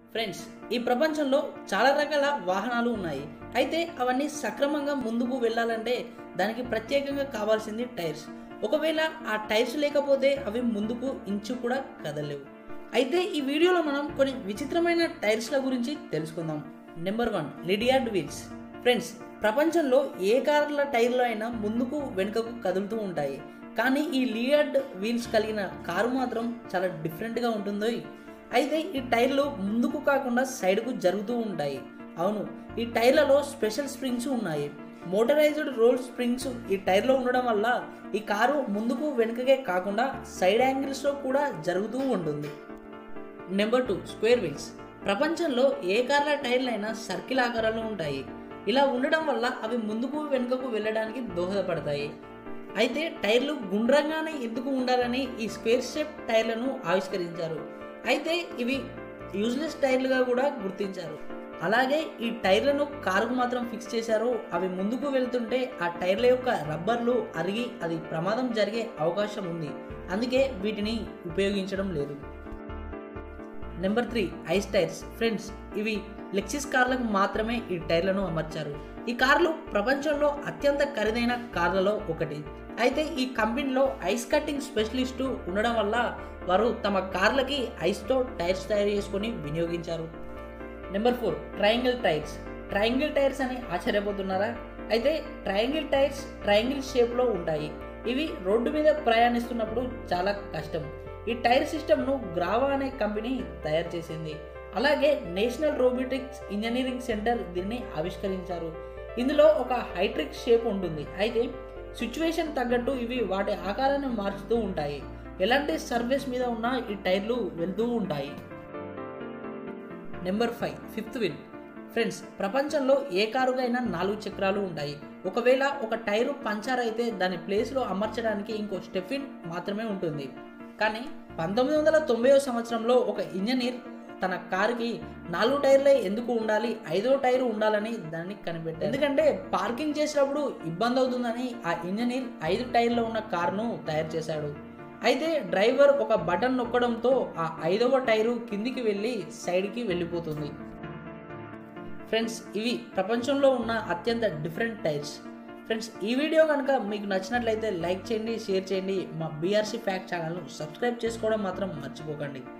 friends ఈ ప్రపంచంలో చాలా రకాల వాహనాలు ఉన్నాయి అయితే అవన్నీ సక్రమంగా ముందుకు వెళ్ళాలంటే దానికి ప్రత్యేకంగా కావాల్సింది టైర్స్ ఒకవేళ ఆ టైర్స్ లేకపోతే అవి ముందుకు ఇంచు కూడా కదలేవు అయితే ఈ వీడియోలో మనం కొన్ని విచిత్రమైన టైర్స్ల గురించి తెలుసుకుందాం నెంబర్ వన్ లిడియార్డ్ వీల్స్ ఫ్రెండ్స్ ప్రపంచంలో ఏ కార్ల టైర్లు అయినా ముందుకు వెనుకకు కదులుతూ ఉంటాయి కానీ ఈ లియార్డ్ వీల్స్ కలిగిన కారు మాత్రం చాలా డిఫరెంట్గా ఉంటుందో అయితే ఈ టైర్లు ముందుకు కాకుండా సైడ్కు జరుగుతూ ఉంటాయి అవును ఈ టైర్లలో స్పెషల్ స్ప్రింగ్స్ ఉన్నాయి మోటరైజ్డ్ రోల్ స్ప్రింగ్స్ ఈ టైర్లో ఉండడం వల్ల ఈ కారు ముందుకు వెనుకకే కాకుండా సైడ్ యాంగిల్స్లో కూడా జరుగుతూ ఉంటుంది నెంబర్ టూ స్క్వేర్ వీల్స్ ప్రపంచంలో ఏ కార్ల టైర్లైనా సర్కిల్ ఆకారంలో ఉంటాయి ఇలా ఉండడం వల్ల అవి ముందుకు వెనుకకు వెళ్ళడానికి దోహదపడతాయి అయితే టైర్లు గుండ్రంగానే ఎందుకు ఉండాలని ఈ స్క్వేర్ షేప్ టైర్లను ఆవిష్కరించారు అయితే ఇవి యూజ్లెస్ టైర్లుగా కూడా గుర్తించారు అలాగే ఈ టైర్లను కారుకు మాత్రం ఫిక్స్ చేశారు అవి ముందుకు వెళ్తుంటే ఆ టైర్ల యొక్క రబ్బర్లు అరిగి అది ప్రమాదం జరిగే అవకాశం ఉంది అందుకే వీటిని ఉపయోగించడం లేదు number three ice tyres friends ఇవి లెక్సిస్ కార్లకు మాత్రమే ఈ టైర్లను అమర్చారు ఈ కార్లు ప్రపంచంలో అత్యంత ఖరీదైన కార్లలో ఒకటి అయితే ఈ కంపెనీలో ఐస్ కట్టింగ్ స్పెషలిస్టు ఉండడం వల్ల వారు తమ కార్లకి ఐస్తో టైర్స్ తయారు చేసుకొని వినియోగించారు number four triangle tyres triangle tyres అని ఆశ్చర్యపోతున్నారా అయితే ట్రయాంగిల్ టైర్స్ ట్రయాంగిల్ షేప్లో ఉంటాయి ఇవి రోడ్డు మీద ప్రయాణిస్తున్నప్పుడు చాలా కష్టం ఈ టైర్ సిస్టమ్ను గ్రావా అనే కంపెనీ తయారు చేసింది అలాగే నేషనల్ రోబోటిక్స్ ఇంజనీరింగ్ సెంటర్ దీన్ని ఆవిష్కరించారు ఇందులో ఒక హైట్రిక్ షేప్ ఉంటుంది అయితే సిచ్యువేషన్ తగ్గట్టు ఇవి వాటి ఆకారాన్ని మార్చుతూ ఉంటాయి ఎలాంటి సర్వీస్ మీద ఉన్నా ఈ టైర్లు వెళ్తూ ఉంటాయి number five fifth wheel friends ప్రపంచంలో ఏ కారుకైనా నాలుగు చక్రాలు ఉంటాయి ఒకవేళ ఒక టైరు పంచర్ అయితే దాని ప్లేస్లో అమర్చడానికి ఇంకో స్టెఫిన్ మాత్రమే ఉంటుంది కానీ పంతొమ్మిది వందల తొంభై సంవత్సరంలో ఒక ఇంజనీర్ తన కారుకి నాలుగు టైర్లే ఎందుకు ఉండాలి ఐదో టైరు ఉండాలని దాన్ని కనిపెట్టారు ఎందుకంటే పార్కింగ్ చేసినప్పుడు ఇబ్బంది అవుతుందని ఆ ఇంజనీర్ ఐదు టైర్లో ఉన్న కారును తయారు చేశాడు అయితే డ్రైవర్ ఒక బటన్ నొక్కడంతో ఆ ఐదవ టైరు కిందికి వెళ్ళి సైడ్కి వెళ్ళిపోతుంది ఫ్రెండ్స్ ఇవి ప్రపంచంలో ఉన్న అత్యంత డిఫరెంట్ టైర్స్ ఫ్రెండ్స్ ఈ వీడియో కనుక మీకు నచ్చినట్లయితే లైక్ చేయండి షేర్ చేయండి మా బీఆర్సీ ఫ్యాక్ట్ ఛానల్ను సబ్స్క్రైబ్ చేసుకోవడం మాత్రం మర్చిపోకండి